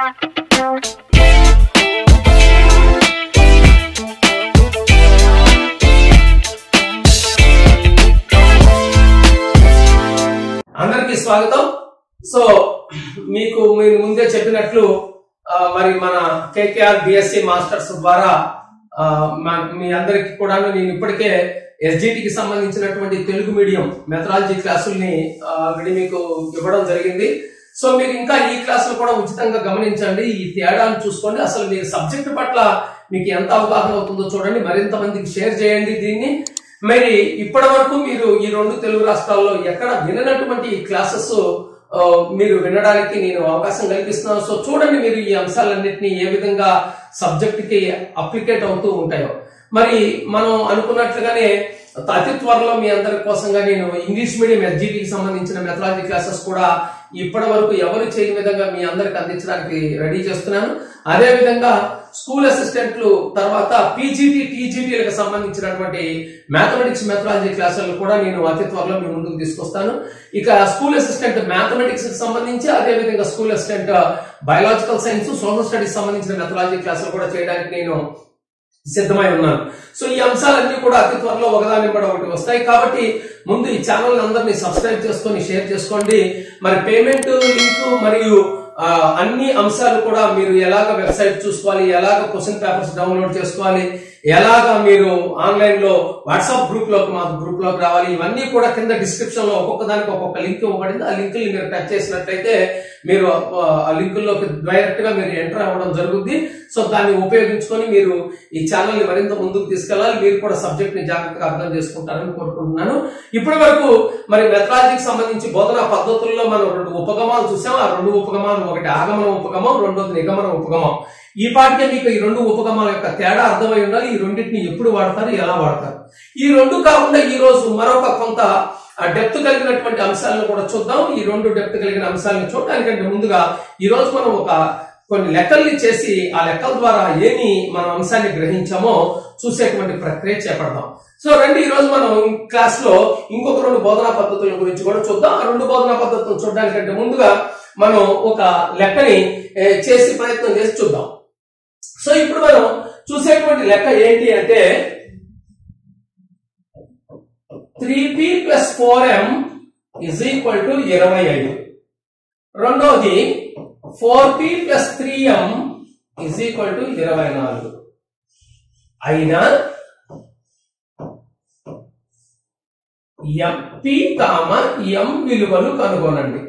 అందరికీ స్వాగతం సో మీకు మీరు ముందే చెప్పినట్లు ఆ, మరి మన కేకేఆర్ బిఎస్సి మాస్టర్స్ ద్వారా ఆ, మా- మీ అందరికి కూడా నేను ఇప్పటికే ఎస్జిటికి సంబంధించినటువంటి తెలుగు మీడియం మెథడాలజీ క్లాసుల్ని ఆ, ఆల్రెడీ మీకు ఇవ్వడం జరిగింది సో మీరు ఇంకా ఈ క్లాసులు కూడా ఉచితంగా గమనించండి ఈ తేడాను చూసుకోండి అసలు మీరు సబ్జెక్ట్ పట్ల మీకు ఎంత అవగాహన అవుతుందో చూడండి మరింత మందికి షేర్ చేయండి దీన్ని మరి ఇప్పటి వరకు మీరు ఈ రెండు తెలుగు రాష్ట్రాల్లో ఎక్కడ విననటువంటి ఈ క్లాసెస్ ఆ, మీరు వినడానికి నేను అవకాశం కల్పిస్తున్నాను సో చూడండి మీరు ఈ అంశాలన్నింటినీ ఏ విధంగా సబ్జెక్ట్ కి అప్లికేట్ అవుతూ ఉంటాయో మరి మనం అనుకున్నట్లుగానే అతి త్వరలో మీ అందరి కోసంగా నేను ఇంగ్లీష్ మీడియం ఎస్జిటికి సంబంధించిన మెథడాలజీ క్లాసెస్ కూడా ఇప్పటి వరకు ఎవరు చేయని విధంగా మీ అందరికి అందించడానికి రెడీ చేస్తున్నాను అదే విధంగా స్కూల్ అసిస్టెంట్లు తర్వాత పీజీటీ టీజీటీలకు సంబంధించినటువంటి మ్యాథమెటిక్స్ మెథడాలజీ క్లాసులను కూడా నేను అతి త్వరలో మీ ముందుకు తీసుకొస్తాను ఇక స్కూల్ అసిస్టెంట్ మ్యాథమెటిక్స్ కి సంబంధించి అదే విధంగా school assistant biological science social studies సంబంధించిన మెథడాలజీ క్లాసులు కూడా చేయడానికి నేను సిద్ధమై ఉన్నాను సో ఈ అంశాలన్నీ కూడా అతి త్వరలో ఒకదాని కూడా ఒకటి వస్తాయి కాబట్టి ముందు ఈ ఛానల్ అందరినీ సబ్స్క్రైబ్ చేసుకొని షేర్ చేసుకోండి మరి పేమెంట్ లింక్ మరియు ఆ, అన్ని అంశాలు కూడా మీరు ఎలాగ వెబ్సైట్ చూసుకోవాలి ఎలాగ క్వశ్చన్ పేపర్స్ డౌన్లోడ్ చేసుకోవాలి ఎలాగ మీరు ఆన్లైన్ లో వాట్సాప్ గ్రూప్ లోకి మా గ్రూప్ లోకి రావాలి ఇవన్నీ కూడా కింద డిస్క్రిప్షన్ లో ఒక్కొక్క దానికి ఒక్కొక్క లింక్ ఇవ్వబడింది ఆ లింక్ మీరు టచ్ చేసినట్లయితే మీరు ఆ, ఆ లింకుల్లోకి డైరెక్ట్ గా మీరు ఎంటర్ అవ్వడం జరుగుద్ది సో దాన్ని ఉపయోగించుకొని మీరు ఈ ఛానల్ ని మరింత ముందుకు తీసుకెళ్ళాలి మీరు కూడా సబ్జెక్ట్ ని జాగ్రత్తగా అర్థం చేసుకుంటారని కోరుకుంటున్నాను ఇప్పటి వరకు మరి మెథడాలజీకి సంబంధించి బోధనా పద్ధతుల్లో మనం రెండు ఉపగమాలు చూసాం ఆ రెండు ఉపగమాలు ఒకటి ఆగమన ఉపగమం రెండోది నిగమన ఉపగమం ఈ పాటికే మీకు ఈ రెండు ఉపగమాల యొక్క తేడా అర్థమై ఉండాలి ఈ రెండింటిని ఎప్పుడు వాడతారు ఎలా వాడతారు ఈ రెండు కాకుండా ఈ రోజు మరొక కొంత డెప్త్ కలిగినటువంటి అంశాలను కూడా చూద్దాం ఈ రెండు డెప్త్ కలిగిన అంశాలను చూడడానికంటే ముందుగా ఈ రోజు మనం ఒక కొన్ని లెక్కల్ని చేసి ఆ లెక్కల ద్వారా ఏమి మనం అంశాన్ని గ్రహించామో చూసేటువంటి ప్రక్రియ చేపడదాం సో రండి ఈ రోజు మనం క్లాస్ లో ఇంకొక రెండు బోధనా పద్ధతుల గురించి కూడా చూద్దాం ఆ రెండు బోధనా పద్ధతులు చూడడానికంటే ముందుగా మనం ఒక లెక్కని ఏ, చేసి ప్రయత్నం చేసి చూద్దాం సో ఇప్పుడు మనం చూసేటువంటి లెక్క ఏంటి అంటే three P plus four M is equal to ఇరవై ఐదు రెండోది four P plus three M is equal to ఇరవై నాలుగు అయినా ఎం పి కామ ఎం విలువలు కనుగొనండి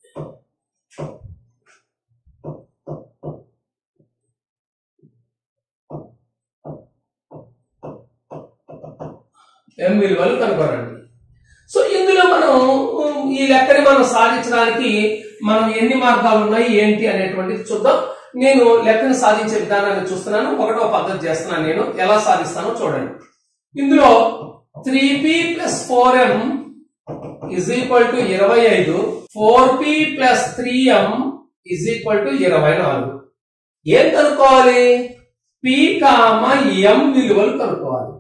ఎం విలువలు కనుగొనండి సో ఇందులో మనం ఉమ్, ఈ లెక్కని మనం సాధించడానికి మనం ఎన్ని మార్గాలు ఉన్నాయి ఏంటి అనేటువంటిది చూద్దాం నేను లెక్కను సాధించే విధానాన్ని చూస్తున్నాను ఒకటో పద్ధతి చేస్తున్నాను నేను ఎలా సాధిస్తానో చూడండి ఇందులో three P plus four M is equal to ఇరవై ఐదు four P plus three M is equal to ఇరవై నాలుగు ఏం కనుక్కోవాలి పి కామ ఎం విలువలు కనుక్కోవాలి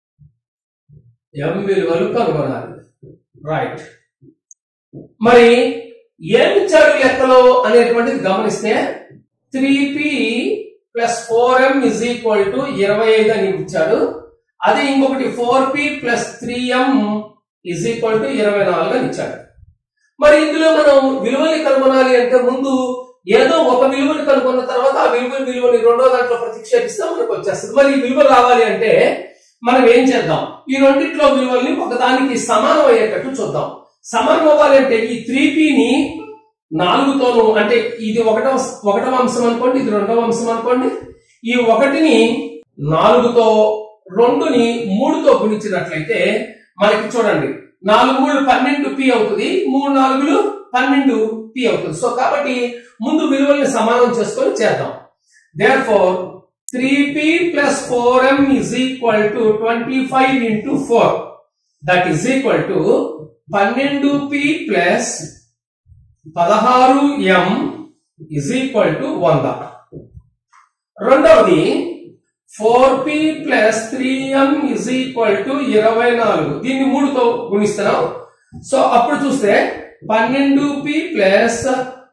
ఎం విలువలు కనుగొనాలి రైట్ మరి ఏమి ఇచ్చాడు లెక్కలో అనేటువంటిది గమనిస్తే three P plus four M is equal to ఇరవై ఐదు అని ఇచ్చాడు అదే ఇంకొకటి four P plus three M is equal to ఇరవై నాలుగు అని ఇచ్చాడు మరి ఇందులో మనం విలువని కనుగొనాలి అంటే ముందు ఏదో ఒక విలువని కనుగొన్న తర్వాత ఆ విలువ విలువని రెండో దాంట్లో ప్రతిక్షేపిస్తే మనకు వచ్చేస్తుంది మరి ఈ విలువ రావాలి అంటే మనం ఏం చేద్దాం ఈ రెండిట్లో విలువల్ని ఒకదానికి సమానం అయ్యేటట్టు చూద్దాం సమానం అవ్వాలి అంటే ఈ త్రీ పిని నాలుగుతోను అంటే ఇది ఒకటవ ఒకటవ అంశం అనుకోండి ఇది రెండవ అంశం అనుకోండి ఈ ఒకటిని నాలుగుతో రెండుని మూడుతో గుణించినట్లయితే మనకి చూడండి నాలుగు మూడు పన్నెండు పి అవుతుంది మూడు నాలుగులు పన్నెండు పి అవుతుంది సో కాబట్టి ముందు విలువల్ని సమానం చేసుకొని చేద్దాం therefore three P plus four M is equal to twenty five into four that is equal to పన్నెండు పి ప్లస్ పదహారు ఎం ఇజ్ ఈక్వల్ టు వంద రెండవది four P plus three M is equal to ఇరవై నాలుగు దీన్ని మూడుతో గుణిస్తున్నాం so అప్పుడు చూస్తే పన్నెండు పి ప్లస్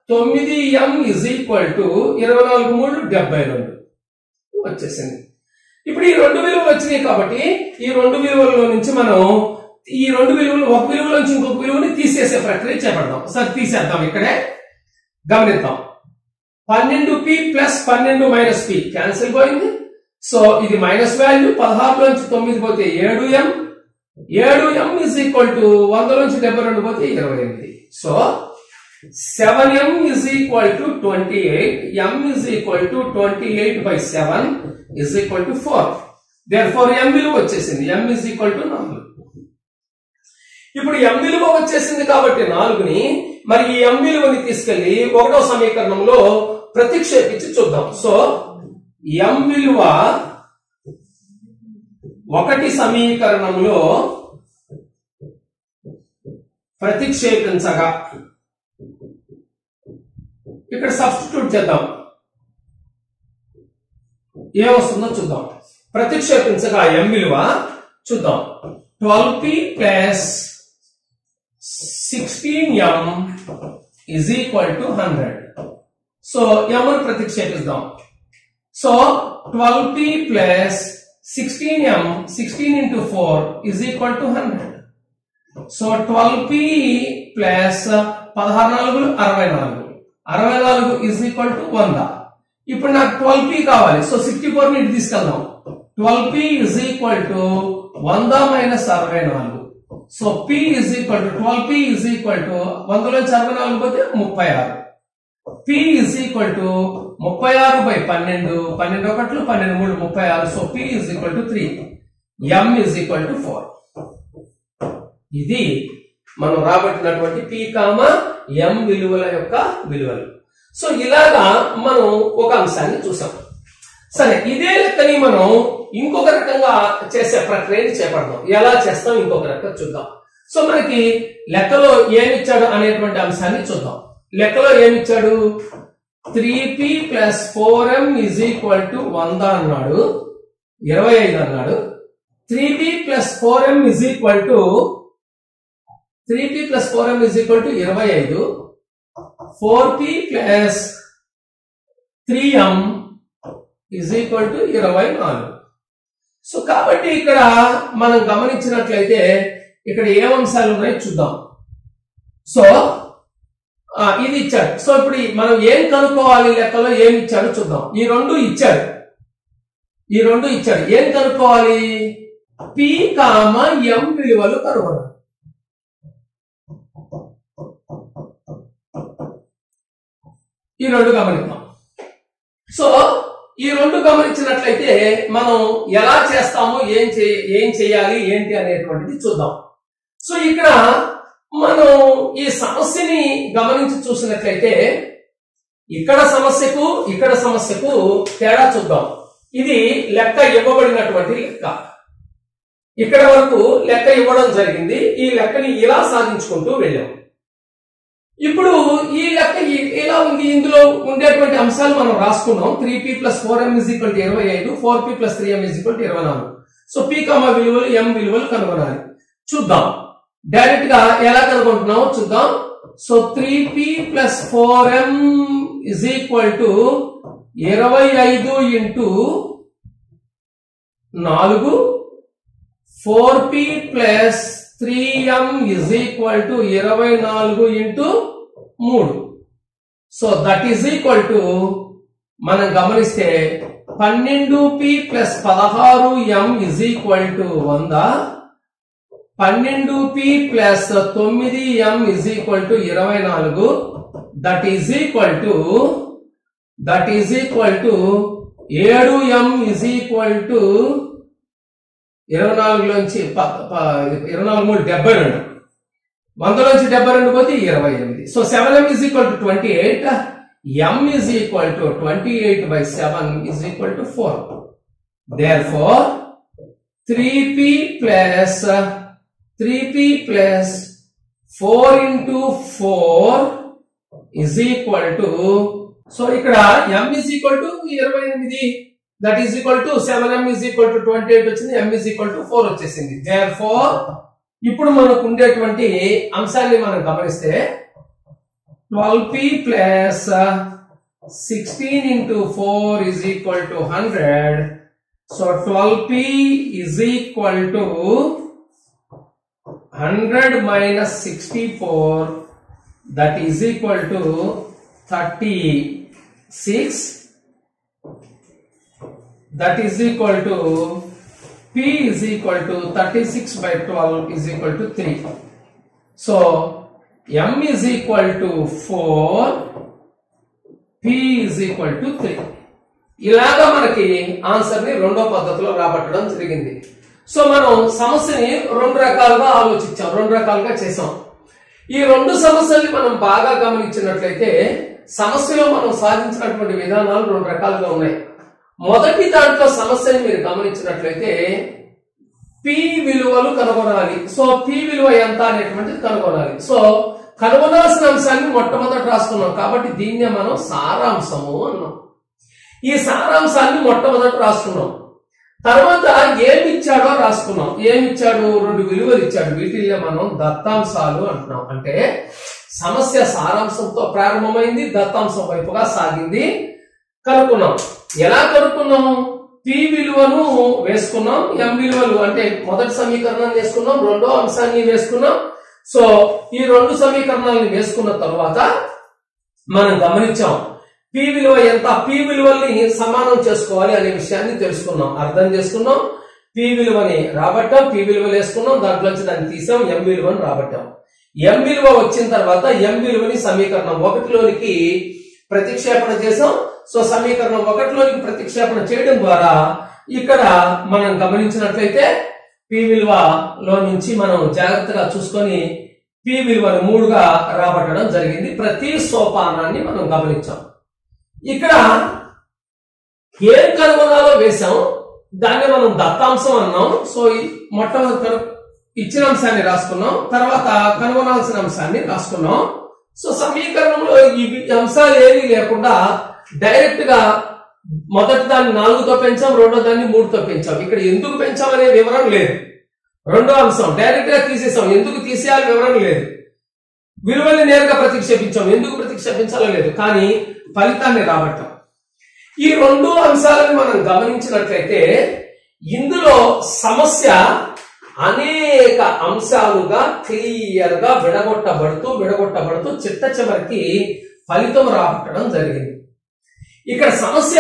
తొమ్మిది ఎం ఇజ్ ఈక్వల్ టు ఇరవై నాలుగు మూడు డెబ్బై రెండు వచ్చేసింది ఇప్పుడు ఈ రెండు విలువలు వచ్చినాయి కాబట్టి ఈ రెండు విలువల నుంచి మనం ఈ రెండు విలువలు ఒక విలువ నుంచి ఇంకొక విలువని తీసేసే ప్రక్రియ చేపడదాం సరే తీసేద్దాం ఇక్కడే గమనిద్దాం పన్నెండు పి ప్లస్ పన్నెండు మైనస్ పి క్యాన్సిల్ పోయింది సో ఇది మైనస్ వాల్యూ పదహారు నుంచి తొమ్మిది పోతే ఏడు ఎం ఏడు ఎం ఇస్ ఈక్వల్ టు వంద నుంచి డెబ్బై రెండు పోతే ఇరవై ఎనిమిది so seven M is equal to twenty eight M is equal to twenty eight by seven is equal to four therefore M విలువ వచ్చేసింది ఎం ఇస్ ఈక్వల్ టు నాలుగు ఇప్పుడు ఎం విలువ వచ్చేసింది కాబట్టి నాలుగుని మరి ఈ ఎం విలువని తీసుకెళ్లి ఒకటో సమీకరణంలో ప్రతిక్షేపించి చూద్దాం సో ఎం విలువ ఒకటి సమీకరణంలో ప్రతిక్షేపించగా ఇక్కడ సబ్స్టిట్యూట్ చేద్దాం ఏమొస్తుందో చూద్దాం ప్రతిక్షేపించగా ఎం విలువ చూద్దాం twelve P plus sixteen M is equal to hundred so M ప్రతిక్షేపిద్దాం so twelve P plus sixteen M sixteen into four is equal to hundred so twelve P plus పదహారు నాలుగులు అరవై నాలుగు అరవై నాలుగు ఇజ్ ఈక్వల్ టు వంద ఇప్పుడు నాకు ట్వెల్వ్ పి కావాలి సో సిక్స్టీ ఫోర్ ని ఇటు తీసుకెళ్దాం twelve P is equal to వంద మైనస్ అరవై నాలుగు so P is equal to twelve P is equal to వందలోంచి అరవై నాలుగు పోతే ముప్పై ఆరు పి ఇజ్ ఈక్వల్ టు ముప్పై ఆరు బై పన్నెండు పన్నెండు ఒకట్లు పన్నెండు మూడు ముప్పై ఆరు so P is equal to three M is equal to four ఇది మనం రాబట్టినటువంటి పి కామ ఎం విలువల యొక్క విలువలు సో ఇలాగా మనం ఒక అంశాన్ని చూసాం సరే ఇదే లెక్కని మనం ఇంకొక రకంగా చేసే ప్రక్రియని చేపడదాం ఎలా చేస్తాం ఇంకొక రకంగా చూద్దాం సో మనకి లెక్కలో ఏమిచ్చాడు అనేటువంటి అంశాన్ని చూద్దాం లెక్కలో ఏమిచ్చాడు three P plus four M is equal to వంద అన్నాడు ఇరవై ఐదు అన్నాడు three P plus four M is equal to three P plus four M is equal to ఇరవై ఐదు four P plus three M is equal to ఇరవై నాలుగు so కాబట్టి ఇక్కడ మనం గమనించినట్లయితే ఇక్కడ ఏ అంశాలు ఉన్నాయో చూద్దాం సో ఆ, ఇది ఇచ్చాడు సో ఇప్పుడు ఈ- మనం ఏం కనుక్కోవాలి లెక్కలో ఏమి ఇచ్చాడో చూద్దాం ఈ రెండు ఇచ్చాడు ఈ రెండు ఇచ్చాడు ఏం కనుక్కోవాలి పి కామ ఎం విలువలు కనుగొనాలి ఈ రెండు గమనిద్దాం సో ఈ రెండు గమనించినట్లయితే మనం ఎలా చేస్తామో ఏం చే ఏం చేయాలి ఏంటి అనేటువంటిది చూద్దాం సో ఇక్కడ మనం ఈ సమస్యని గమనించి చూసినట్లయితే ఇక్కడ సమస్యకు ఇక్కడ సమస్యకు తేడా చూద్దాం ఇది లెక్క ఇవ్వబడినటువంటి లెక్క ఇక్కడ వరకు లెక్క ఇవ్వడం జరిగింది ఈ లెక్కని ఇలా సాధించుకుంటూ వెళ్ళాం ఇప్పుడు ఈ లెక్క ఇ- ఇలా ఉంది ఇందులో ఉండేటువంటి అంశాలు మనం రాసుకున్నాం three P plus four M is equal to ఇరవై ఐదు four P plus three M is equal to ఇరవై నాలుగు సో పి కమ విలువలు ఎం విలువలు కనుగొనాలి చూద్దాం డైరెక్ట్ గా ఎలా కనుగొంటున్నామో చూద్దాం so three P plus four M is equal to ఇరవై ఐదు ఇంటూ నాలుగు four P plus three M is equal to ఇరవై నాలుగు ఇంటూ మూడు so that is equal to మనం గమనిస్తే పన్నెండు పి ప్లస్ పదహారు ఎం ఇజ్ ఈక్వల్ టు వంద పన్నెండు పి ప్లస్ తొమ్మిది ఎం ఇజ్ ఈక్వల్ టు ఇరవై నాలుగు that is equal to that is equal to ఏడు ఎం ఇజ్ ఈక్వల్ టు ఇరవై నాలుగులోంచి ప- ప- ఇరవై నాలుగు మూడు డెబ్బై రెండు వందలోంచి డెబ్బై రెండు పోతే ఇరవై ఎనిమిది so seven M is equal to twenty eight M is equal to twenty eight by seven is equal to four therefore three P plus three P plus four into four is equal to so ఇక్కడ M is equal to ఇరవై ఎనిమిది that is equal to seven M is equal to twenty eight వచ్చింది M is equal to four వచ్చేసింది therefore ఇప్పుడు మనకు ఉండేటువంటి అంశాన్ని మనం గమనిస్తే 12p plus uh, 16 into 4 is equal to 100 so 12p is equal to 100 minus 64 that is equal to 36 that is equal to p is equal to 36 by 12 is equal to 3 so m is equal to 4 p is equal to 3 ఇలాగా మనకి answer ని రెండో పద్ధతిలో రాబట్టడం జరిగింది so మనం సమస్యని రెండు రకాలుగా ఆలోచించాం రెండు రకాలుగా చేసాం ఈ రెండు సమస్యల్ని మనం బాగా గమనించినట్లయితే సమస్యలో మనం సాధించినటువంటి విధానాలు రెండు రకాలుగా ఉన్నాయి మొదటి దాంట్లో సమస్యని మీరు గమనించినట్లయితే పి విలువలు కనుగొనాలి సో పి విలువ ఎంత అనేటువంటిది కనుగొనాలి సో కనుగొనాల్సిన అంశాన్ని మొట్టమొదట రాసుకున్నాం కాబట్టి దీన్నే మనం సారాంశము అన్నాం ఈ సారాంశాన్ని మొట్టమొదట రాసుకున్నాం తర్వాత ఏమి ఇచ్చాడో రాసుకున్నాం ఏమి ఇచ్చాడు రెండు విలువలు ఇచ్చాడు వీటిల్లో మనం దత్తాంశాలు అంటున్నాం అంటే సమస్య సారాంశంతో ప్రారంభమైంది దత్తాంశం వైపుగా సాగింది కనుక్కున్నాం ఎలా కనుక్కున్నాం పి విలువను వేసుకున్నాం ఎం విలువలు అంటే మొదటి సమీకరణాన్ని వేసుకున్నాం రెండో అంశాన్ని వేసుకున్నాం సో ఈ రెండు సమీకరణాలను వేసుకున్న తర్వాత మనం గమనించాం పి విలువ ఎంత పి విలువల్ని సమానం చేసుకోవాలి అనే విషయాన్ని తెలుసుకున్నాం అర్థం చేసుకున్నాం పి విలువని రాబట్టాం పి విలువలు వేసుకున్నాం దాంట్లోంచి దాన్ని తీసాం ఎం విలువని రాబట్టాం ఎం విలువ వచ్చిన తర్వాత ఎం విలువని సమీకరణం ఒకటిలోనికి ప్రతిక్షేపణ చేసాం సో సమీకరణం ఒకటిలోనికి ప్రతిక్షేపణ చేయడం ద్వారా ఇక్కడ మనం గమనించినట్లయితే పి విలువలో నుంచి మనం జాగ్రత్తగా చూసుకొని పి విలువను మూడుగా రాబట్టడం జరిగింది ప్రతి సోపానాన్ని మనం గమనించాం ఇక్కడ ఏం కనుగొనాలో వేశాం దాన్ని మనం దత్తాంశం అన్నాం సో ఈ మొట్టమొదటి కను ఇచ్చిన అంశాన్ని రాసుకున్నాం తర్వాత కనుగొనాల్సిన అంశాన్ని రాసుకున్నాం సో సమీకరణంలో ఈ అంశాలు ఏమీ లేకుండా డైరెక్ట్ గా మొదటి దాన్ని నాలుగుతో పెంచాం రెండో దాన్ని మూడుతో పెంచాం ఇక్కడ ఎందుకు పెంచామనే వివరణ లేదు రెండో అంశం డైరెక్ట్ గా తీసేసాం ఎందుకు తీసేయాలి వివరణ లేదు విలువల్ని నేరుగా ప్రతిక్షేపించాం ఎందుకు ప్రతిక్షేపించాలో లేదు కానీ ఫలితాన్ని రాబట్టాం ఈ రెండు అంశాలను మనం గమనించినట్లయితే ఇందులో సమస్య అనేక అంశాలుగా క్లియర్ గా విడగొట్టబడుతూ విడగొట్టబడుతూ చిట్ట చివరికి ఫలితం రాబట్టడం జరిగింది ఇక్కడ సమస్య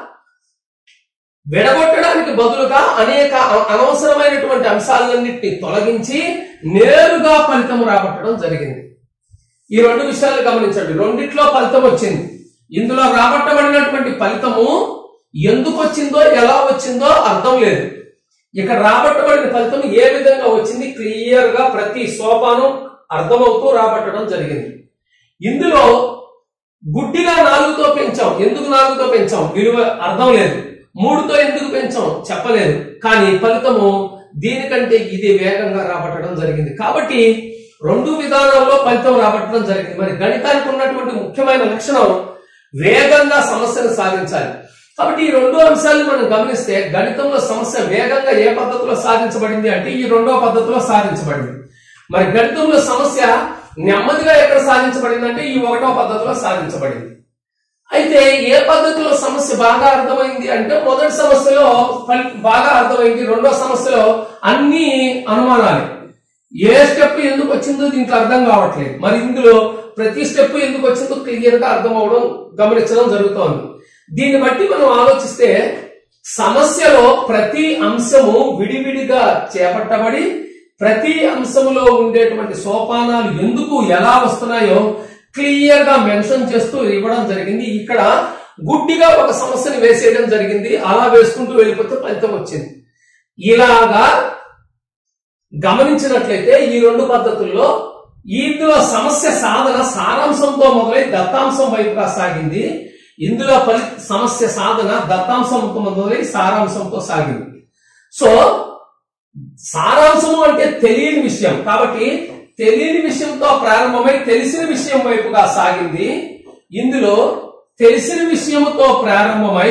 విడగొట్టడానికి బదులుగా అనేక అ- అనవసరమైనటువంటి అంశాలన్నింటినీ తొలగించి నేరుగా ఫలితం రాబట్టడం జరిగింది ఈ రెండు విషయాలు గమనించండి రెండిట్లో ఫలితం వచ్చింది ఇందులో రాబట్టబడినటువంటి ఫలితము ఎందుకు వచ్చిందో ఎలా వచ్చిందో అర్థం లేదు ఇక్కడ రాబట్టబడిన ఫలితం ఏ విధంగా వచ్చింది క్లియర్ గా ప్రతి సోపానం అర్థమవుతూ రాబట్టడం జరిగింది ఇందులో గుడ్డిగా నాలుగుతో పెంచాం ఎందుకు నాలుగుతో పెంచాం విలువ అర్థం లేదు మూడుతో ఎందుకు పెంచాం చెప్పలేదు కానీ ఫలితము దీనికంటే ఇది వేగంగా రాబట్టడం జరిగింది కాబట్టి రెండు విధానాల్లో ఫలితం రాబట్టడం జరిగింది మరి గణితానికి ఉన్నటువంటి ముఖ్యమైన లక్షణం వేగంగా సమస్యను సాధించాలి కాబట్టి ఈ రెండు అంశాలను మనం గమనిస్తే గణితంలో సమస్య వేగంగా ఏ పద్ధతిలో సాధించబడింది అంటే ఈ రెండో పద్ధతిలో సాధించబడింది మరి గణితంలో సమస్య నెమ్మదిగా ఎక్కడ సాధించబడింది అంటే ఈ ఒకటో పద్ధతిలో సాధించబడింది అయితే ఏ పద్ధతిలో సమస్య బాగా అర్థమైంది అంటే మొదటి సమస్యలో ఫలి- బాగా అర్థమైంది రెండో సమస్యలో అన్ని అనుమానాలే ఏ స్టెప్ ఎందుకు వచ్చిందో దీంట్లో అర్థం కావట్లేదు మరి ఇందులో ప్రతి స్టెప్ ఎందుకు వచ్చిందో క్లియర్ గా అర్థం అవడం గమనించడం జరుగుతోంది దీన్ని బట్టి మనం ఆలోచిస్తే సమస్యలో ప్రతి అంశము విడివిడిగా చేపట్టబడి ప్రతి అంశములో ఉండేటువంటి సోపానాలు ఎందుకు ఎలా వస్తున్నాయో క్లియర్ గా మెన్షన్ చేస్తూ ఇవ్వడం జరిగింది ఇక్కడ గుడ్డిగా ఒక సమస్యని వేసేయడం జరిగింది అలా వేసుకుంటూ వెళ్ళిపోతే ఫలితం వచ్చింది ఇలాగా గమనించినట్లయితే ఈ రెండు పద్ధతుల్లో ఇందులో సమస్య సాధన సారాంశంతో మొదలై దత్తాంశం వైపుగా సాగింది ఇందులో ఫలి సమస్య సాధన దత్తాంశంతో మొదలై సారాంశంతో సాగింది సో సారాంశము అంటే తెలియని విషయం కాబట్టి తెలియని విషయంతో ప్రారంభమై తెలిసిన విషయం వైపుగా సాగింది ఇందులో తెలిసిన విషయముతో ప్రారంభమై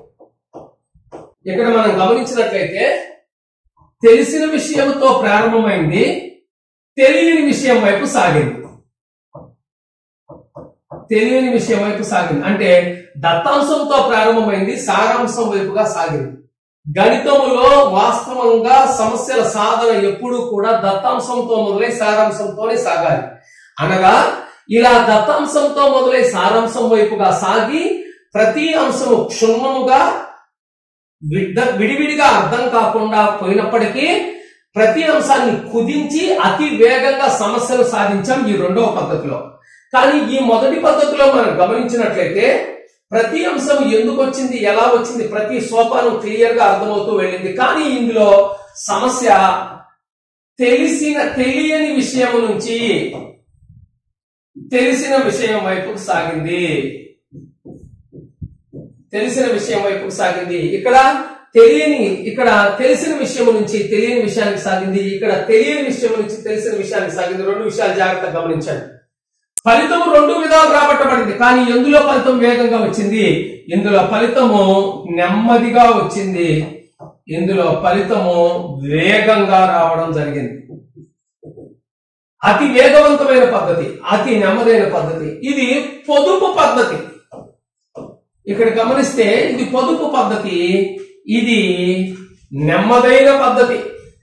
ఇక్కడ మనం గమనించినట్లయితే తెలిసిన విషయంతో ప్రారంభమైంది తెలియని విషయం వైపు సాగింది తెలియని విషయం వైపు సాగింది అంటే దత్తాంశంతో ప్రారంభమైంది సారాంశం వైపుగా సాగింది గణితములో వాస్తవంగా సమస్యల సాధన ఎప్పుడూ కూడా దత్తాంశంతో మొదలై సారాంశంతోనే సాగాలి అనగా ఇలా దత్తాంశంతో మొదలై సారాంశం వైపుగా సాగి ప్రతి అంశము క్షుణ్ణముగా విడ- విడివిడిగా అర్థం కాకుండా పోయినప్పటికీ ప్రతి అంశాన్ని కుదించి అతి వేగంగా సమస్యలు సాధించాం ఈ రెండవ పద్ధతిలో కానీ ఈ మొదటి పద్ధతిలో మనం గమనించినట్లయితే ప్రతి అంశం ఎందుకు వచ్చింది ఎలా వచ్చింది ప్రతి సోపానం క్లియర్ గా అర్థమవుతూ వెళ్ళింది కానీ ఇందులో సమస్య తెలిసిన తెలియని విషయం నుంచి తెలిసిన విషయం వైపుకు సాగింది తెలిసిన విషయం వైపుకు సాగింది ఇక్కడ తెలియని ఇక్కడ తెలిసిన విషయం నుంచి తెలియని విషయానికి సాగింది ఇక్కడ తెలియని విషయం నుంచి తెలిసిన విషయానికి సాగింది రెండు విషయాలు జాగ్రత్తగా గమనించండి ఫలితం రెండు విధాలు రాబట్టబడింది కానీ ఎందులో ఫలితం వేగంగా వచ్చింది ఇందులో ఫలితము నెమ్మదిగా వచ్చింది ఇందులో ఫలితము వేగంగా రావడం జరిగింది అతి వేగవంతమైన పద్ధతి అతి నెమ్మదైన పద్ధతి ఇది పొదుపు పద్ధతి ఇక్కడ గమనిస్తే ఇది పొదుపు పద్ధతి ఇది నెమ్మదైన పద్ధతి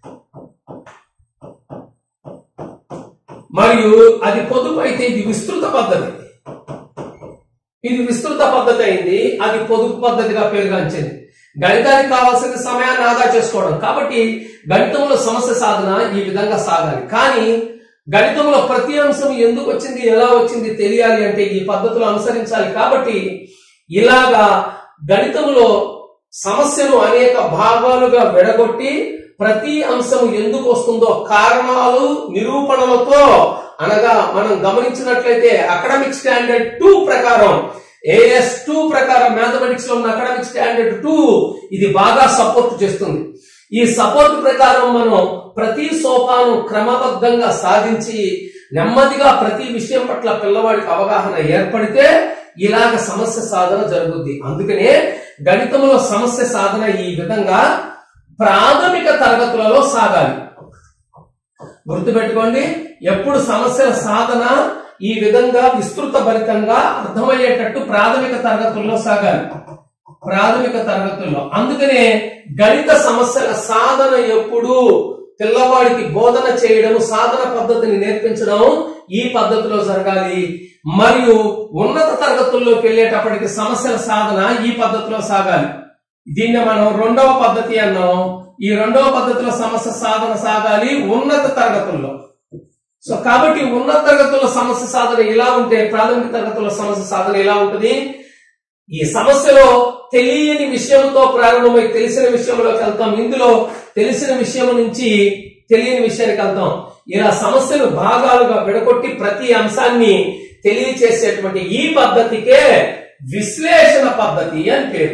మరియు అది పొదుపు అయితే ఇది విస్తృత పద్ధతి ఇది విస్తృత పద్ధతి అయింది అది పొదుపు పద్ధతిగా పేరుగాంచింది గణితానికి కావాల్సిన సమయాన్ని ఆదా చేసుకోవడం కాబట్టి గణితంలో సమస్య సాధన ఈ విధంగా సాగాలి కానీ గణితంలో ప్రతి అంశం ఎందుకు వచ్చింది ఎలా వచ్చింది తెలియాలి అంటే ఈ పద్ధతులు అనుసరించాలి కాబట్టి ఇలాగా గణితంలో సమస్యను అనేక భాగాలుగా విడగొట్టి ప్రతి అంశం ఎందుకు వస్తుందో కారణాలు నిరూపణలతో అనగా మనం గమనించినట్లయితే అకాడమిక్ స్టాండర్డ్ టూ ప్రకారం ఏఎస్ టూ ప్రకారం మ్యాథమెటిక్స్ లో ఉన్న అకాడమిక్ స్టాండర్డ్ టూ ఇది బాగా సపోర్ట్ చేస్తుంది ఈ సపోర్ట్ ప్రకారం మనం ప్రతి సోపానం క్రమబద్ధంగా సాధించి నెమ్మదిగా ప్రతి విషయం పట్ల పిల్లవాడికి అవగాహన ఏర్పడితే ఇలాగ సమస్య సాధన జరుగుద్ది అందుకనే గణితంలో సమస్య సాధన ఈ విధంగా ప్రాథమిక తరగతులలో సాగాలి గుర్తుపెట్టుకోండి ఎప్పుడు సమస్యల సాధన ఈ విధంగా విస్తృత భరితంగా అర్థమయ్యేటట్టు ప్రాథమిక తరగతుల్లో సాగాలి ప్రాథమిక తరగతుల్లో అందుకనే గణిత సమస్యల సాధన ఎప్పుడు పిల్లవాడికి బోధన చేయడం సాధన పద్ధతిని నేర్పించడం ఈ పద్ధతిలో జరగాలి మరియు ఉన్నత తరగతుల్లోకి వెళ్ళేటప్పటికి సమస్యల సాధన ఈ పద్ధతిలో సాగాలి దీన్ని మనం రెండవ పద్ధతి అన్నాం ఈ రెండవ పద్ధతిలో సమస్య సాధన సాగాలి ఉన్నత తరగతుల్లో సో కాబట్టి ఉన్నత తరగతుల్లో సమస్య సాధన ఇలా ఉంటే ప్రాథమిక తరగతుల్లో సమస్య సాధన ఎలా ఉంటుంది ఈ సమస్యలో తెలియని విషయంతో ప్రారంభమై తెలిసిన విషయంలోకి వెళ్తాం ఇందులో తెలిసిన విషయం నుంచి తెలియని విషయానికి వెళ్తాం ఇలా సమస్యను భాగాలుగా విడగొట్టి ప్రతి అంశాన్ని తెలియచేసేటువంటి ఈ పద్ధతికే విశ్లేషణ పద్ధతి అని పేరు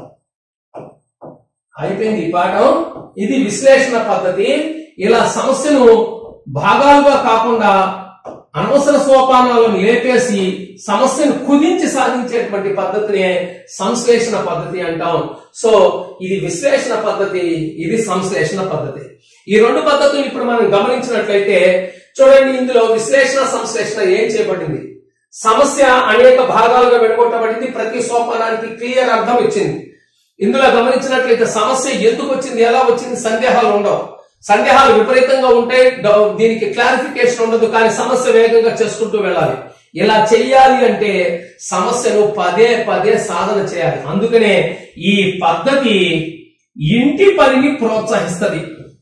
అయిపోయింది ఈ పాఠం ఇది విశ్లేషణ పద్ధతి ఇలా సమస్యను భాగాలుగా కాకుండా అనవసర సోపానాలను లేపేసి సమస్యను కుదించి సాధించేటువంటి పద్ధతినే సంశ్లేషణ పద్ధతి అంటాం సో ఇది విశ్లేషణ పద్ధతి ఇది సంశ్లేషణ పద్ధతి ఈ రెండు పద్ధతులు ఇప్పుడు మనం గమనించినట్లయితే చూడండి ఇందులో విశ్లేషణ సంశ్లేషణ ఏం చేయబడింది సమస్య అనేక భాగాలుగా విడగొట్టబడింది ప్రతి సోపానానికి క్లియర్ అర్థం ఇచ్చింది ఇందులో గమనించినట్లయితే సమస్య ఎందుకు వచ్చింది ఎలా వచ్చింది సందేహాలు ఉండవు సందేహాలు విపరీతంగా ఉంటాయి డ- దీనికి క్లారిఫికేషన్ ఉండదు కానీ సమస్య వేగంగా చేసుకుంటూ వెళ్ళాలి ఇలా చెయ్యాలి అంటే సమస్యను పదే పదే సాధన చేయాలి అందుకనే ఈ పద్ధతి ఇంటి పనిని ప్రోత్సహిస్తది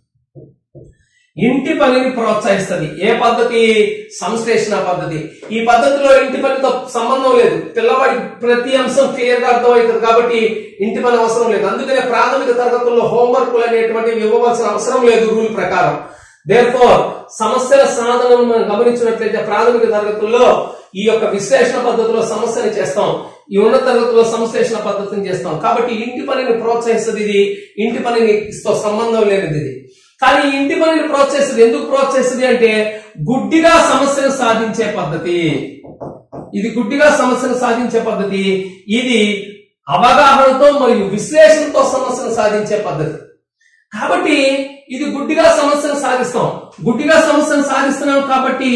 ఇంటి పనిని ప్రోత్సహిస్తది ఏ పద్ధతి సంశ్లేషణ పద్ధతి ఈ పద్ధతిలో ఇంటి పనితో సంబంధం లేదు పిల్లవాడి ప్రతి అంశం క్లియర్ గా అర్థమవుతుంది కాబట్టి ఇంటి పని అవసరం లేదు అందుకనే ప్రాథమిక తరగతుల్లో హోంవర్క్లు అనేటువంటివి ఇవ్వవలసిన అవసరం లేదు రూల్ ప్రకారం దేర్ఫోర్ సమస్యల సాధనను మనం గమనించినట్లయితే ప్రాథమిక తరగతుల్లో ఈ యొక్క విశ్లేషణ పద్ధతిలో సమస్యని చేస్తాం ఈ ఉన్నత తరగతిలో సంశ్లేషణ పద్ధతిని చేస్తాం కాబట్టి ఇంటి పనిని ప్రోత్సహిస్తుంది ఇది ఇంటి పనిని తో సంబంధం లేనిది ఇది కానీ ఈ ఇంటి పనిని ప్రోత్సహిస్తుంది ఎందుకు ప్రోత్సహిస్తుంది అంటే గుడ్డిగా సమస్యను సాధించే పద్ధతి ఇది గుడ్డిగా సమస్యను సాధించే పద్ధతి ఇది అవగాహనతో మరియు విశ్లేషణతో సమస్యను సాధించే పద్ధతి కాబట్టి ఇది గుడ్డిగా సమస్యను సాధిస్తాం గుడ్డిగా సమస్యను సాధిస్తున్నాం కాబట్టి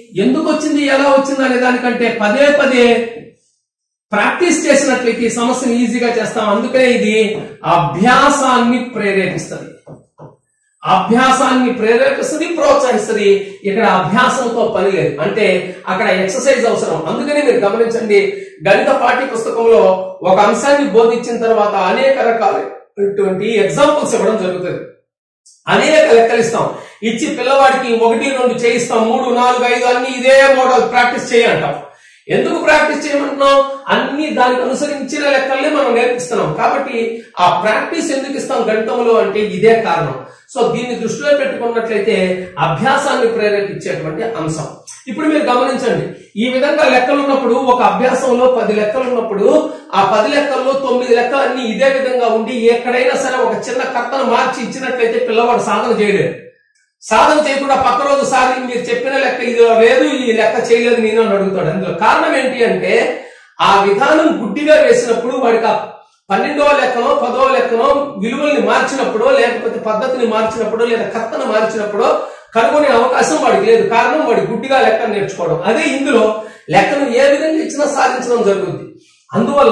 ఎందుకు వచ్చింది ఎలా వచ్చింది అనే దానికంటే పదే పదే ప్రాక్టీస్ చేసినట్లయితే ఈ సమస్యను ఈజీగా చేస్తాం అందుకనే ఇది అభ్యాసాన్ని ప్రేరేపిస్తుంది అభ్యాసాన్ని ప్రేరేపిస్తుంది ప్రోత్సహిస్తుంది ఇక్కడ అభ్యాసంతో పని లేదు అంటే అక్కడ ఎక్సర్సైజ్ అవసరం అందుకనే మీరు గమనించండి గణిత పాఠ్య పుస్తకంలో ఒక అంశాన్ని బోధించిన తర్వాత అనేక రకాలైనటువంటి ఎగ్జాంపుల్స్ ఇవ్వడం జరుగుతుంది అనేక లెక్కలు ఇస్తాం ఇచ్చి పిల్లవాడికి ఒకటి రెండు చేయిస్తాం మూడు నాలుగు ఐదు అన్ని ఇదే మోడల్ ప్రాక్టీస్ చేయంటాం ఎందుకు ప్రాక్టీస్ చేయమంటున్నాం అన్ని దానికి అనుసరించిన లెక్కల్ని మనం నేర్పిస్తున్నాం కాబట్టి ఆ ప్రాక్టీస్ ఎందుకు ఇస్తాం గణితంలో అంటే ఇదే కారణం సో దీన్ని దృష్టిలో పెట్టుకున్నట్లయితే అభ్యాసాన్ని ప్రేరేపించేటువంటి అంశం ఇప్పుడు మీరు గమనించండి ఈ విధంగా లెక్కలు ఉన్నప్పుడు ఒక అభ్యాసంలో పది లెక్కలు ఉన్నప్పుడు ఆ పది లెక్కల్లో తొమ్మిది లెక్కలు అన్ని ఇదే విధంగా ఉండి ఎక్కడైనా సరే ఒక చిన్న కర్తను మార్చి ఇచ్చినట్లయితే పిల్లవాడు సాధన చేయలేడు సాధన చేయకుండా పక్క రోజు సారి మీరు చెప్పిన లెక్క ఇది లేదు ఈ లెక్క చేయలేదు నేను అని అడుగుతాడు అందులో కారణం ఏంటి అంటే ఆ విధానం గుడ్డిగా వేసినప్పుడు వాడికి ఆ పన్నెండవ లెక్కనో పదవ లెక్కనో విలువల్ని మార్చినప్పుడో లేకపోతే పద్ధతిని మార్చినప్పుడో లేదా కర్తను మార్చినప్పుడో కనుగొనే అవకాశం వాడికి లేదు కారణం వాడి గుడ్డిగా లెక్కను నేర్చుకోవడం అదే ఇందులో లెక్కను ఏ విధంగా ఇచ్చినా సాధించడం జరుగుతుంది అందువల్ల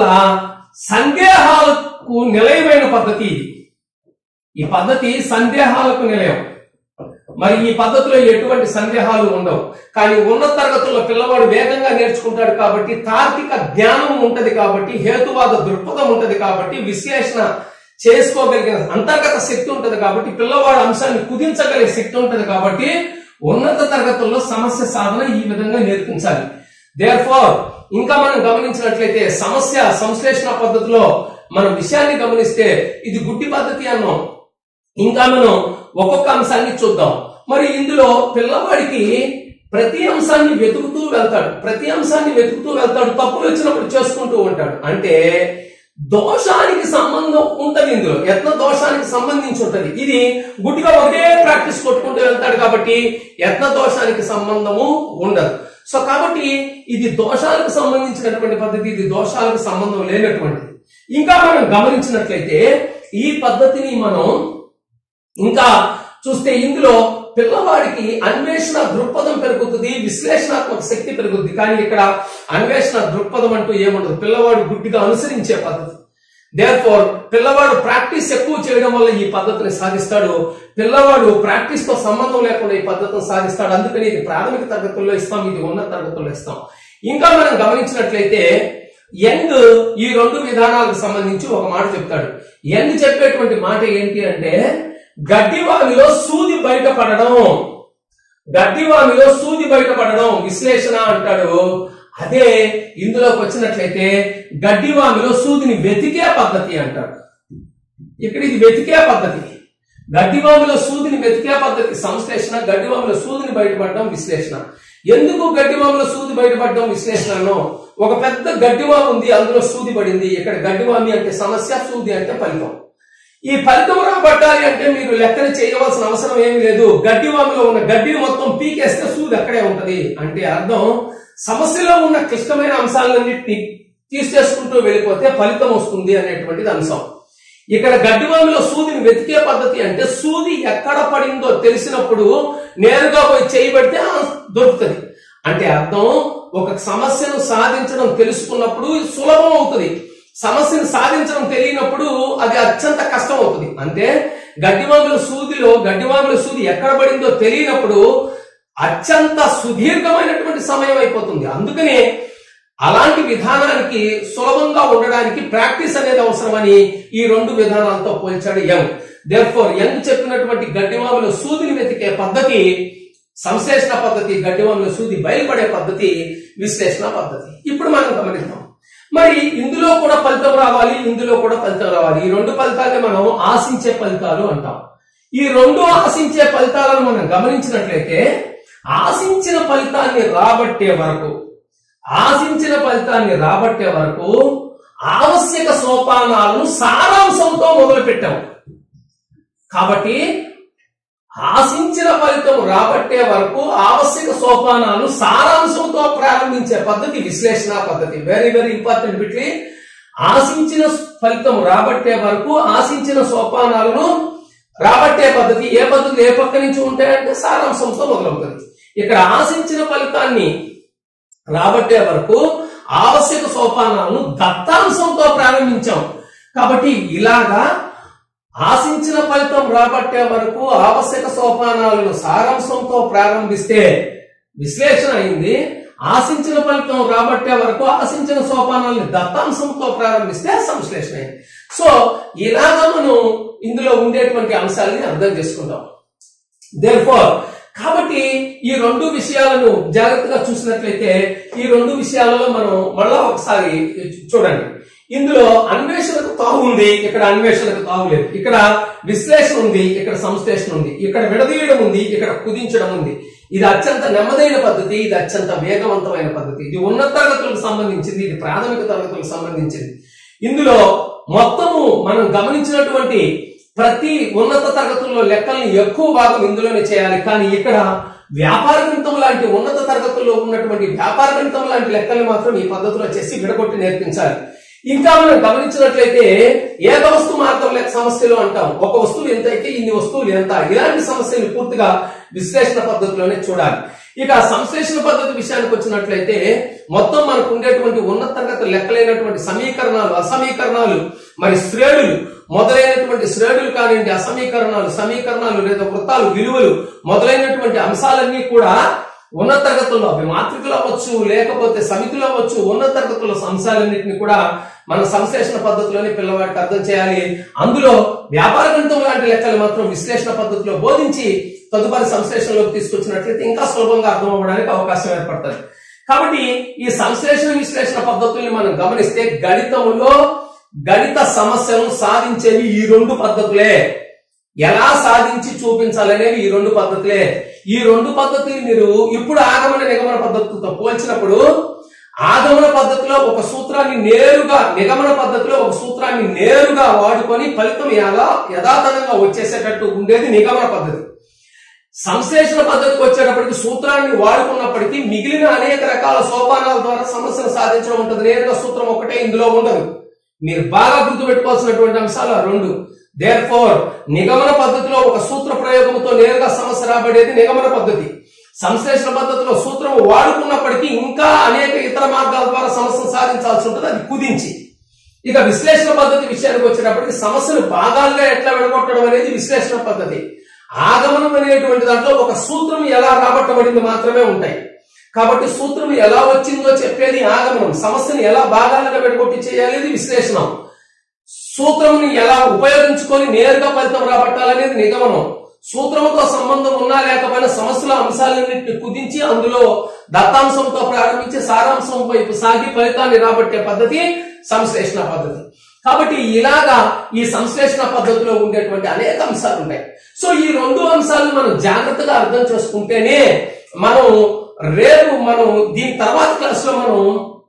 సందేహాలకు నిలయమైన పద్ధతి ఇది ఈ పద్ధతి సందేహాలకు నిలయం మరి ఈ పద్ధతిలో ఎటువంటి సందేహాలు ఉండవు కానీ ఉన్నత తరగతుల్లో పిల్లవాడు వేగంగా నేర్చుకుంటాడు కాబట్టి తార్కిక జ్ఞానం ఉంటది కాబట్టి హేతువాద దృక్పథం ఉంటది కాబట్టి విశ్లేషణ చేసుకోగలిగిన అంతర్గత శక్తి ఉంటది కాబట్టి పిల్లవాడు అంశాన్ని కుదించగలిగే శక్తి ఉంటది కాబట్టి ఉన్నత తరగతుల్లో సమస్య సాధన ఈ విధంగా నేర్పించాలి దేర్ ఇంకా మనం గమనించినట్లయితే సమస్య సంశ్లేషణ పద్ధతిలో మనం విషయాన్ని గమనిస్తే ఇది గుడ్డి పద్ధతి అన్నాం ఇంకా మనం ఒక్కొక్క అంశాన్ని చూద్దాం మరి ఇందులో పిల్లవాడికి ప్రతి అంశాన్ని వెతుకుతూ వెళ్తాడు ప్రతి అంశాన్ని వెతుకుతూ వెళ్తాడు తప్పులు వచ్చినప్పుడు చేసుకుంటూ ఉంటాడు అంటే దోషానికి సంబంధం ఉంటది ఇందులో యత్న దోషానికి సంబంధించి ఉంటది ఇది గుడ్డిగా ఒకటే ప్రాక్టీస్ కొట్టుకుంటూ వెళ్తాడు కాబట్టి యత్న దోషానికి సంబంధము ఉండదు సో కాబట్టి ఇది దోషాలకు సంబంధించినటువంటి పద్ధతి ఇది దోషాలకు సంబంధం లేనటువంటిది ఇంకా మనం గమనించినట్లయితే ఈ పద్ధతిని మనం ఇంకా చూస్తే ఇందులో పిల్లవాడికి అన్వేషణ దృక్పథం పెరుగుతుంది విశ్లేషణాత్మక శక్తి పెరుగుతుంది కానీ ఇక్కడ అన్వేషణ దృక్పథం అంటూ ఏముండదు పిల్లవాడు గుడ్డిగా అనుసరించే పద్ధతి దేర్ ఫోర్ పిల్లవాడు ప్రాక్టీస్ ఎక్కువ చేయడం వల్ల ఈ పద్ధతిని సాధిస్తాడు పిల్లవాడు ప్రాక్టీస్ తో సంబంధం లేకుండా ఈ పద్ధతిని సాధిస్తాడు అందుకని ఇది ప్రాథమిక తరగతుల్లో ఇస్తాం ఇది ఉన్నత తరగతుల్లో ఇస్తాం ఇంకా మనం గమనించినట్లయితే యంగ్ ఈ రెండు విధానాలకు సంబంధించి ఒక మాట చెప్తాడు యంగ్ చెప్పేటువంటి మాట ఏంటి అంటే గడ్డివామిలో సూది బయటపడడం గడ్డివామిలో సూది బయటపడడం విశ్లేషణ అంటాడు అదే ఇందులోకి వచ్చినట్లయితే గడ్డివామిలో సూదిని వెతికే పద్ధతి అంటాడు ఇక్కడ ఇది వెతికే పద్ధతి గడ్డివామిలో సూదిని వెతికే పద్ధతి సంశ్లేషణ గడ్డివామిలో సూదిని బయటపడడం విశ్లేషణ ఎందుకు గడ్డివామిలో సూది బయటపడడం విశ్లేషణను ఒక పెద్ద గడ్డివాము ఉంది అందులో సూది పడింది ఇక్కడ గడ్డివామి అంటే సమస్య సూది అంటే ఫలితం ఈ ఫలితం రాబట్టాలి అంటే మీరు లెక్కన చేయవలసిన అవసరం ఏమీ లేదు గడ్డివాములో ఉన్న గడ్డిని మొత్తం పీకేస్తే సూది అక్కడే ఉంటది అంటే అర్థం సమస్యలో ఉన్న క్లిష్టమైన అంశాలన్నింటినీ తీసేసుకుంటూ వెళ్ళిపోతే ఫలితం వస్తుంది అనేటువంటిది అంశం ఇక్కడ గడ్డివామిలో సూదిని వెతికే పద్ధతి అంటే సూది ఎక్కడ పడిందో తెలిసినప్పుడు నేరుగా పోయి చేయబడితే ఆ దొరుకుతుంది అంటే అర్థం ఒక సమస్యను సాధించడం తెలుసుకున్నప్పుడు సులభం అవుతుంది సమస్యను సాధించడం తెలియనప్పుడు అది అత్యంత కష్టం అవుతుంది అంటే గడ్డివాముల సూదిలో గడ్డివాముల సూది ఎక్కడ పడిందో తెలియనప్పుడు అత్యంత సుదీర్ఘమైనటువంటి సమయం అయిపోతుంది అందుకనే అలాంటి విధానానికి సులభంగా ఉండడానికి ప్రాక్టీస్ అనేది అవసరమని ఈ రెండు విధానాలతో పోల్చాడు యంగ్ దేర్ ఫోర్ యంగ్ చెప్పినటువంటి గడ్డివాముల సూదిని వెతికే పద్ధతి సంశ్లేషణ పద్ధతి గడ్డివాముల సూది బయలుపడే పద్ధతి విశ్లేషణ పద్ధతి ఇప్పుడు మనం గమనిద్దాం మరి ఇందులో కూడా ఫలితం రావాలి ఇందులో కూడా ఫలితం రావాలి ఈ రెండు ఫలితాలే మనం ఆశించే ఫలితాలు అంటాం ఈ రెండు ఆశించే ఫలితాలను మనం గమనించినట్లయితే ఆశించిన ఫలితాన్ని రాబట్టే వరకు ఆశించిన ఫలితాన్ని రాబట్టే వరకు ఆవశ్యక సోపానాలను సారాంశంతో మొదలు పెట్టాము కాబట్టి ఆశించిన ఫలితం రాబట్టే వరకు ఆవశ్యక సోపానాలు సారాంశంతో ప్రారంభించే పద్ధతి విశ్లేషణ పద్ధతి వెరీ వెరీ ఇంపార్టెంట్ బిట్లీ ఆశించిన ఫలితం రాబట్టే వరకు ఆశించిన సోపానాలను రాబట్టే పద్ధతి ఏ పద్ధతి ఏ పక్క నుంచి ఉంటాయంటే సారాంశంతో మొదలవుతుంది ఇక్కడ ఆశించిన ఫలితాన్ని రాబట్టే వరకు ఆవశ్యక సోపానాలను దత్తాంశంతో ప్రారంభించాం కాబట్టి ఇలాగా ఆశించిన ఫలితం రాబట్టే వరకు ఆవశ్యక సోపానాలను సారాంశంతో ప్రారంభిస్తే విశ్లేషణ అయింది ఆశించిన ఫలితం రాబట్టే వరకు ఆశించిన సోపానాలను దత్తాంశంతో ప్రారంభిస్తే సంశ్లేషణ అయింది సో ఇలాగ మనం ఇందులో ఉండేటువంటి అంశాలని అర్థం చేసుకుందాం దేర్ఫోర్ కాబట్టి ఈ రెండు విషయాలను జాగ్రత్తగా చూసినట్లయితే ఈ రెండు విషయాలలో మనం మళ్ళా ఒకసారి చూడండి ఇందులో అన్వేషణకు తావు ఉంది ఇక్కడ అన్వేషణకు తావు లేదు ఇక్కడ విశ్లేషణ ఉంది ఇక్కడ సంశ్లేషణ ఉంది ఇక్కడ విడదీయడం ఉంది ఇక్కడ కుదించడం ఉంది ఇది అత్యంత నెమ్మదైన పద్ధతి ఇది అత్యంత వేగవంతమైన పద్ధతి ఇది ఉన్నత తరగతులకు సంబంధించింది ఇది ప్రాథమిక తరగతులకు సంబంధించింది ఇందులో మొత్తము మనం గమనించినటువంటి ప్రతి ఉన్నత తరగతుల్లో లెక్కల్ని ఎక్కువ భాగం ఇందులోనే చేయాలి కానీ ఇక్కడ వ్యాపార గణితం లాంటి ఉన్నత తరగతుల్లో ఉన్నటువంటి వ్యాపార గణితం లాంటి లెక్కల్ని మాత్రం ఈ పద్ధతిలో చేసి విడగొట్టి నేర్పించాలి ఇంకా మనం గమనించినట్లయితే ఏక వస్తు మార్గం లెక్క సమస్యలు అంటాం ఒక వస్తువు ఎంత అయితే ఇన్ని వస్తువులు ఎంత ఇలాంటి సమస్యలు పూర్తిగా విశ్లేషణ పద్ధతిలోనే చూడాలి ఇక సంశ్లేషణ పద్ధతి విషయానికి వచ్చినట్లయితే మొత్తం మనకు ఉండేటువంటి ఉన్నత తరగతి లెక్కలైనటువంటి సమీకరణాలు అసమీకరణాలు మరి శ్రేణులు మొదలైనటువంటి శ్రేణులు కానివ్వండి అసమీకరణాలు సమీకరణాలు లేదా వృత్తాలు విలువలు మొదలైనటువంటి అంశాలన్నీ కూడా ఉన్నత తరగతుల్లో అవి మాతృకలు అవ్వచ్చు లేకపోతే సమితులు అవ్వచ్చు ఉన్నత తరగతుల్లో అంశాలన్నింటినీ కూడా మన సంశ్లేషణ పద్ధతిలోనే పిల్లవాడికి అర్థం చేయాలి అందులో వ్యాపార గణితం లాంటి లెక్కలు మాత్రం విశ్లేషణ పద్ధతిలో బోధించి తదుపరి సంశ్లేషణలోకి తీసుకొచ్చినట్లయితే ఇంకా సులభంగా అర్థం అవ్వడానికి అవకాశం ఏర్పడుతుంది కాబట్టి ఈ సంశ్లేషణ విశ్లేషణ పద్ధతుల్ని మనం గమనిస్తే గణితంలో గణిత సమస్యను సాధించేవి ఈ రెండు పద్ధతులే ఎలా సాధించి చూపించాలనేవి ఈ రెండు పద్ధతులే ఈ రెండు పద్ధతులు మీరు ఇప్పుడు ఆగమన నిగమన పద్ధతులతో పోల్చినప్పుడు ఆగమన పద్ధతిలో ఒక సూత్రాన్ని నేరుగా నిగమన పద్ధతిలో ఒక సూత్రాన్ని నేరుగా వాడుకొని ఫలితం ఎలా యథాతథంగా వచ్చేసేటట్టు ఉండేది నిగమన పద్ధతి సంశ్లేషణ పద్ధతికి వచ్చేటప్పటికి సూత్రాన్ని వాడుకున్నప్పటికీ మిగిలిన అనేక రకాల సోపానాల ద్వారా సమస్యను సాధించడం ఉంటుంది నేరుగా సూత్రం ఒకటే ఇందులో ఉండదు మీరు బాగా గుర్తుపెట్టుకోవాల్సినటువంటి అంశాలు ఆ రెండు దేర్ ఫోర్ నిగమన పద్ధతిలో ఒక సూత్ర ప్రయోగంతో నేరుగా సమస్య రాబడేది నిగమన పద్ధతి సంశ్లేషణ పద్ధతిలో సూత్రం వాడుకున్నప్పటికీ ఇంకా అనేక ఇతర మార్గాల ద్వారా సమస్యను సాధించాల్సి ఉంటుంది అది కుదించి ఇక విశ్లేషణ పద్ధతి విషయానికి వచ్చేటప్పటికి సమస్యను భాగాలుగా ఎట్లా విడగొట్టడం అనేది విశ్లేషణ పద్ధతి ఆగమనం అనేటువంటి దాంట్లో ఒక సూత్రం ఎలా రాబట్టబడింది మాత్రమే ఉంటాయి కాబట్టి సూత్రం ఎలా వచ్చిందో చెప్పేది ఆగమనం సమస్యను ఎలా భాగాలుగా విడగొట్టి చేయాలి ఇది విశ్లేషణం సూత్రంని ఎలా ఉపయోగించుకొని నేరుగా ఫలితం రాబట్టాలనేది నిగమనం సూత్రంతో సంబంధం ఉన్నా లేకపోయినా సమస్యల అంశాలన్నింటిని కుదించి అందులో దత్తాంశంతో ప్రారంభించి సారాంశం వైపు సాగి ఫలితాన్ని రాబట్టే పద్ధతి సంశ్లేషణ పద్ధతి కాబట్టి ఇలాగా ఈ సంశ్లేషణ పద్ధతిలో ఉండేటువంటి అనేక అంశాలు ఉన్నాయి సో ఈ రెండు అంశాలను మనం జాగ్రత్తగా అర్థం చేసుకుంటేనే మనం రేపు మనం దీని తర్వాత క్లాస్ లో మనం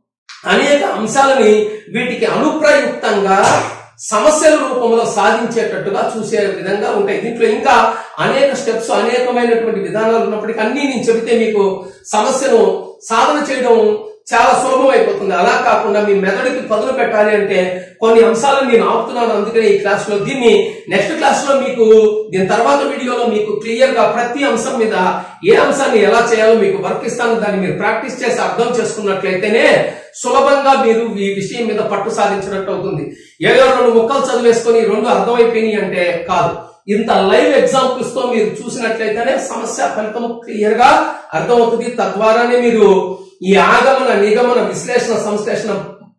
అనేక అంశాలని వీటికి అనుప్రయుక్తంగా సమస్యల రూపంలో సాధించేటట్టుగా చూసే విధంగా ఉంటాయి దీంట్లో ఇంకా అనేక స్టెప్స్ అనేకమైనటువంటి విధానాలు ఉన్నప్పటికీ అన్ని నేను చెబితే మీకు సమస్యను సాధన చేయడం చాలా సులభం అయిపోతుంది అలా కాకుండా మీ మెదడుకి పదులు పెట్టాలి అంటే కొన్ని అంశాలను నేను ఆపుతున్నాను అందుకనే ఈ క్లాస్ లో దీన్ని నెక్స్ట్ క్లాస్ లో మీకు దీని తర్వాత వీడియోలో మీకు క్లియర్ గా ప్రతి అంశం మీద ఏ అంశాన్ని ఎలా చేయాలో మీకు వర్క్ ఇస్తాను దాన్ని మీరు ప్రాక్టీస్ చేసి అర్థం చేసుకున్నట్లయితేనే సులభంగా మీరు ఈ విషయం మీద పట్టు సాధించినట్టు అవుతుంది ఏదో రెండు ముక్కలు చదివేసుకొని రెండు అర్థమైపోయినాయి అంటే కాదు ఇంత లైవ్ ఎగ్జాంపుల్స్ తో మీరు చూసినట్లయితేనే సమస్య ఫలితం క్లియర్ గా అర్థమవుతుంది తద్వారానే మీరు ఈ ఆగమన నిగమన విశ్లేషణ సంశ్లేషణ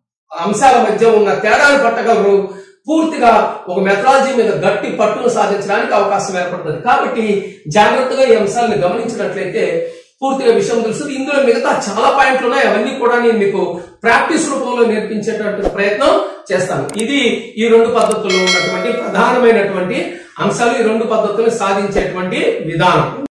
అంశాల మధ్య ఉన్న తేడాను పట్టగలరు పూర్తిగా ఒక మెథడాలజీ మీద గట్టి పట్టును సాధించడానికి అవకాశం ఏర్పడుతుంది కాబట్టి జాగ్రత్తగా ఈ అంశాలను గమనించినట్లయితే పూర్తిగా విషయం తెలుస్తుంది ఇందులో మిగతా చాలా పాయింట్లు ఉన్నాయి అవన్నీ కూడా నేను మీకు ప్రాక్టీస్ రూపంలో నేర్పించేటటువంటి ప్రయత్నం చేస్తాను ఇది ఈ రెండు పద్ధతుల్లో ఉన్నటువంటి ప్రధానమైనటువంటి అంశాలు ఈ రెండు పద్ధతులను సాధించేటువంటి విధానం